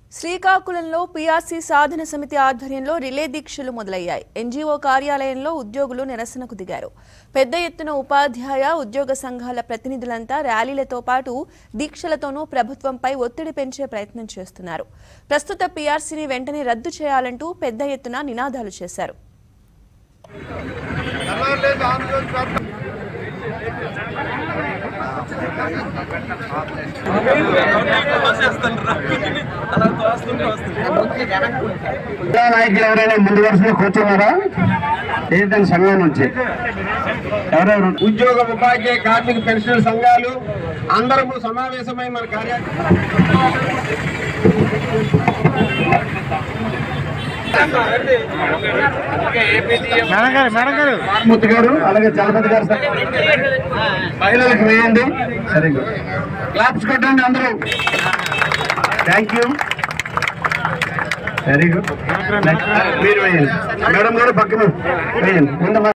శ్రీకాకుళంలో పీఆర్సీ సాధన సమితి ఆధ్వర్యంలో రిలే దీక్షలు మొదలయ్యాయి ఎన్జీఓ కార్యాలయంలో ఉద్యోగులు నిరసనకు దిగారు పెద్ద ఎత్తున ఉపాధ్యాయ ఉద్యోగ సంఘాల ప్రతినిధులంతా ర్యాలీలతో పాటు దీక్షలతోనూ ప్రభుత్వంపై ఒత్తిడి పెంచే ప్రయత్నం చేస్తున్నారు ప్రస్తుత పీఆర్సీని వెంటనే రద్దు చేయాలంటూ పెద్ద ఎత్తున నినాదాలు చేశారు జిల్లా నాయకులు ఎవరైనా ముందు వరుసలో కూర్చున్నారా ఏదైనా సంఘం నుంచి ఎవరెవరు ఉద్యోగ ఉపాధ్యాయ కార్మిక పెన్షన్ సంఘాలు అందరము సమావేశమై మన కార్యాలయం మూర్తి గారు అలాగే చలపతి గారు సార్. మహిళలకు వేయండి సరే క్లాప్స్ కొట్టండి అందరూ థ్యాంక్ యూ వెరీ గుడ్ మీరు వేయండి మేడం గారు పక్కన వేయండి ముందు